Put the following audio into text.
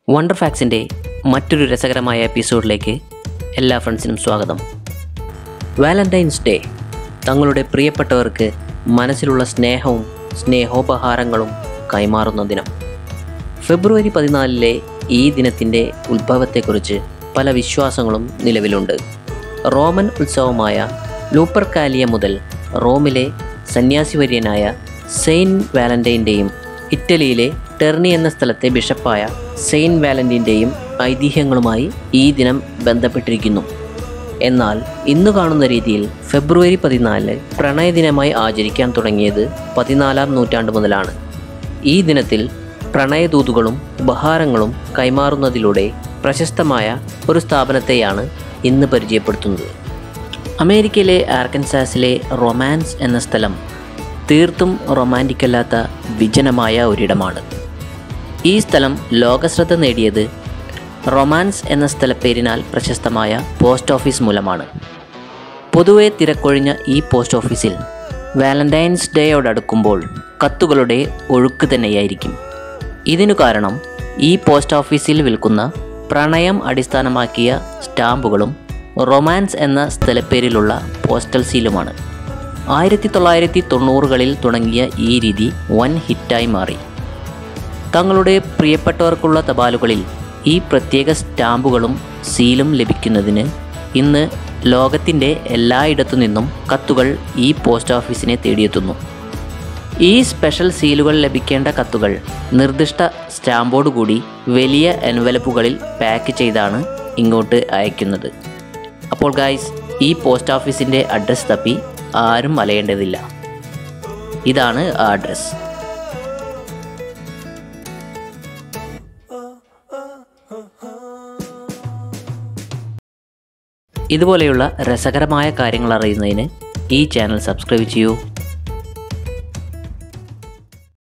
wonder ഫാക്സിൻ്റെ മറ്റൊരു രസകരമായ എപ്പിസോഡിലേക്ക് എല്ലാ ഫ്രണ്ട്സിനും സ്വാഗതം വാലന്റൈൻസ് ഡേ തങ്ങളുടെ പ്രിയപ്പെട്ടവർക്ക് മനസ്സിലുള്ള സ്നേഹവും സ്നേഹോപഹാരങ്ങളും കൈമാറുന്ന ദിനം ഫെബ്രുവരി പതിനാലിലെ ഈ ദിനത്തിൻ്റെ ഉത്ഭവത്തെക്കുറിച്ച് പല വിശ്വാസങ്ങളും നിലവിലുണ്ട് റോമൻ ഉത്സവമായ ലൂപ്പർകാലിയ മുതൽ റോമിലെ സന്യാസിവര്യനായ സെയിൻറ്റ് വാലന്റൈൻ്റെയും ഇറ്റലിയിലെ ടെർണി എന്ന സ്ഥലത്തെ ബിഷപ്പായ സെയിൻറ്റ് വാലന്റൈൻ്റെയും ഐതിഹ്യങ്ങളുമായി ഈ ദിനം ബന്ധപ്പെട്ടിരിക്കുന്നു എന്നാൽ ഇന്ന് കാണുന്ന രീതിയിൽ ഫെബ്രുവരി പതിനാല് പ്രണയദിനമായി ആചരിക്കാൻ തുടങ്ങിയത് പതിനാലാം നൂറ്റാണ്ട് മുതലാണ് ഈ ദിനത്തിൽ പ്രണയദൂതുകളും ഉപഹാരങ്ങളും കൈമാറുന്നതിലൂടെ പ്രശസ്തമായ ഒരു സ്ഥാപനത്തെയാണ് ഇന്ന് പരിചയപ്പെടുത്തുന്നത് അമേരിക്കയിലെ ആർക്കൻസാസിലെ റൊമാൻസ് എന്ന സ്ഥലം തീർത്തും റൊമാൻറ്റിക് അല്ലാത്ത വിജനമായ ഒരിടമാണ് ഈ സ്ഥലം ലോകശ്രദ്ധ നേടിയത് റൊമാൻസ് എന്ന സ്ഥലപ്പേരിനാൽ പ്രശസ്തമായ പോസ്റ്റ് ഓഫീസ് മൂലമാണ് പൊതുവെ തിരക്കൊഴിഞ്ഞ ഈ പോസ്റ്റ് ഓഫീസിൽ വാലന്റൈൻസ് ഡേയോടടുക്കുമ്പോൾ കത്തുകളുടെ ഒഴുക്ക് തന്നെയായിരിക്കും ഇതിനു കാരണം ഈ പോസ്റ്റ് ഓഫീസിൽ വിൽക്കുന്ന പ്രണയം അടിസ്ഥാനമാക്കിയ സ്റ്റാമ്പുകളും റൊമാൻസ് എന്ന സ്ഥലപ്പേരിലുള്ള പോസ്റ്റൽ സീലുമാണ് ആയിരത്തി തൊള്ളായിരത്തി തൊണ്ണൂറുകളിൽ തുടങ്ങിയ ഈ രീതി വൻ ഹിറ്റായി മാറി തങ്ങളുടെ പ്രിയപ്പെട്ടവർക്കുള്ള തപാലുകളിൽ ഈ പ്രത്യേക സ്റ്റാമ്പുകളും സീലും ലഭിക്കുന്നതിന് ഇന്ന് ലോകത്തിൻ്റെ എല്ലായിടത്തു നിന്നും കത്തുകൾ ഈ പോസ്റ്റ് ഓഫീസിനെ തേടിയെത്തുന്നു ഈ സ്പെഷ്യൽ സീലുകൾ ലഭിക്കേണ്ട കത്തുകൾ നിർദ്ദിഷ്ട സ്റ്റാമ്പോടുകൂടി വലിയ എൻവലപ്പുകളിൽ പാക്ക് ചെയ്താണ് ഇങ്ങോട്ട് അയക്കുന്നത് അപ്പോൾ ഗായ്സ് ഈ പോസ്റ്റ് ഓഫീസിൻ്റെ അഡ്രസ്സ് തപ്പി ആരും അലയേണ്ടതില്ല ഇതാണ് ആ അഡ്രസ്സ് ഇതുപോലെയുള്ള രസകരമായ കാര്യങ്ങൾ അറിയുന്നതിന് ഈ ചാനൽ സബ്സ്ക്രൈബ് ചെയ്യൂ